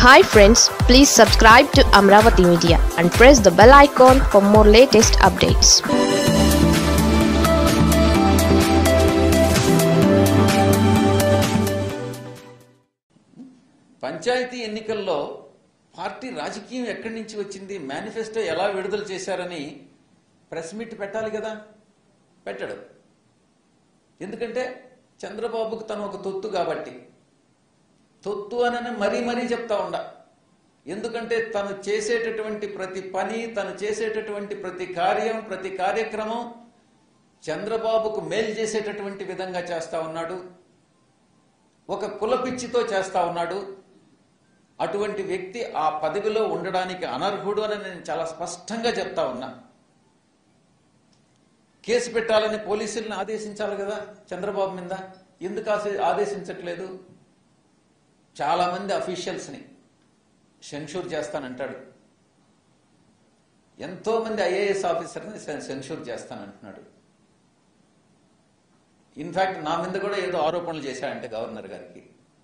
hi friends please subscribe to Amaravati media and press the bell icon for more latest updates panchayat ఎన్నికల్లో party రాజకీయం ఎక్కడి నుంచి వచ్చింది manifesto ఎలా విడుదల చేశారని ప్రెస్ మీట్ పెట్టాలి కదా పెట్టడు ఎందుకంటే చంద్రబాబుకు తను ఒక తొత్తు కాబట్టి తొత్తు అని మరీ మరీ చెప్తా ఉండ ఎందుకంటే తను చేసేటటువంటి ప్రతి పని తను చేసేటటువంటి ప్రతి కార్యం ప్రతి కార్యక్రమం చంద్రబాబుకు మేలు చేసేటటువంటి విధంగా చేస్తా ఉన్నాడు ఒక కులపిచ్చితో చేస్తా ఉన్నాడు అటువంటి వ్యక్తి ఆ పదవిలో ఉండడానికి అనర్హుడు అని నేను చాలా స్పష్టంగా చెప్తా ఉన్నా కేసు పెట్టాలని పోలీసుల్ని ఆదేశించాలి కదా చంద్రబాబు మీద ఎందుకు ఆశ- ఆదేశించట్లేదు చాలా మంది అఫీషియల్స్ని సెన్షూర్ చేస్తానంటాడు ఎంతో మంది ఐఏఎస్ ఆఫీసర్ని సెన్- సెన్షూర్ చేస్తానంటున్నాడు ఇన్ఫాక్ట్ నా మీద కూడా ఏదో ఆరోపణలు చేశాడంటే గవర్నర్ గారికి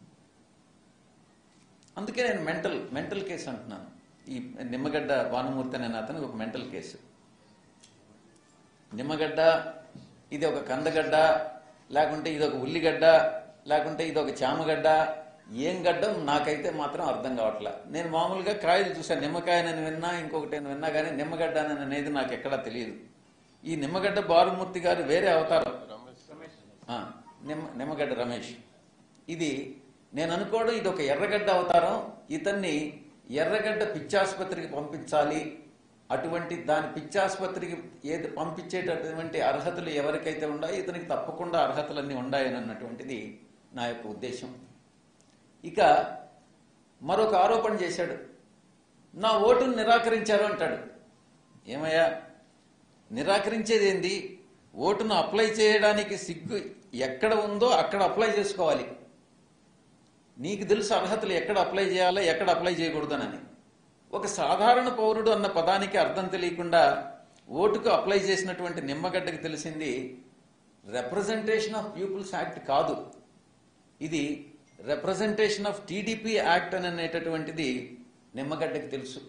అందుకే నేను మెంటల్ మెంటల్ కేసు అంటున్నాను ఈ నిమ్మగడ్డ భానుమూర్తి అనే అతను ఒక మెంటల్ కేసు నిమ్మగడ్డ ఇది ఒక కందగడ్డ లేకుంటే ఇది ఒక ఉల్లిగడ్డ లేకుంటే ఇది ఒక చామగడ్డ ఏం గడ్డం నాకైతే మాత్రం అర్థం కావట్లే నేను మామూలుగా కాయలు చూసాను నిమ్మకాయనని విన్నా ఇంకొకటి అని విన్నా కానీ నిమ్మగడ్డ అని అనేది నాకు ఎక్కడా తెలియదు ఈ నిమ్మగడ్డ బాలుమూర్తి గారు వేరే అవతారం ఆ, నిమ్మ నిమ్మగడ్డ రమేష్ ఇది నేను అనుకోవడం ఇది ఒక ఎర్రగడ్డ అవతారం ఇతన్ని ఎర్రగడ్డ పిచ్చాసుపత్రికి పంపించాలి అటువంటి దాని పిచ్చాసుపత్రికి ఏది పంపించేటటువంటి అర్హతలు ఎవరికైతే ఉన్నాయో ఇతనికి తప్పకుండా అర్హతలన్నీ ఉన్నాయని అన్నటువంటిది నా యొక్క ఉద్దేశం ఇక మరొక ఆరోపణ చేశాడు నా ఓటును నిరాకరించారు అంటాడు ఏమయ్యా నిరాకరించేది ఏంది ఓటును అప్లై చేయడానికి సిగ్గు ఎక్కడ ఉందో అక్కడ అప్లై చేసుకోవాలి నీకు తెలుసు అర్హతలు ఎక్కడ అప్లై చేయాలో ఎక్కడ అప్లై చేయకూడదనని ఒక సాధారణ పౌరుడు అన్న పదానికి అర్థం తెలియకుండా ఓటుకు అప్లై చేసినటువంటి నిమ్మగడ్డకి తెలిసింది రిప్రజెంటేషన్ ఆఫ్ పీపుల్స్ యాక్ట్ కాదు ఇది రిప్రజెంటేషన్ ఆఫ్ టీడీపీ యాక్ట్ అని అనేటటువంటిది నిమ్మగడ్డకి తెలుసు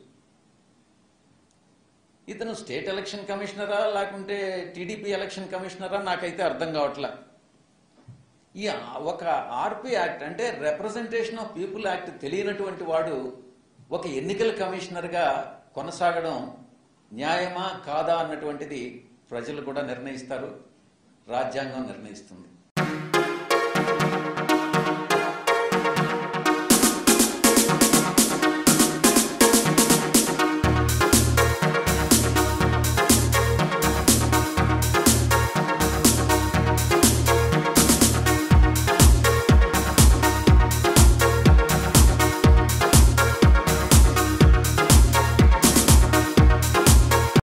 ఇతను స్టేట్ ఎలక్షన్ కమిషనరా లేకుంటే టీడీపీ ఎలక్షన్ కమిషనరా నాకైతే అర్థం కావట్లా ఈ ఆ- ఒక ఆర్పి యాక్ట్ act representation of people act తెలియనటువంటి వాడు ఒక ఎన్నికల కమిషనర్గా కొనసాగడం న్యాయమా కాదా అన్నటువంటిది ప్రజలు కూడా నిర్ణయిస్తారు రాజ్యాంగం నిర్ణయిస్తుంది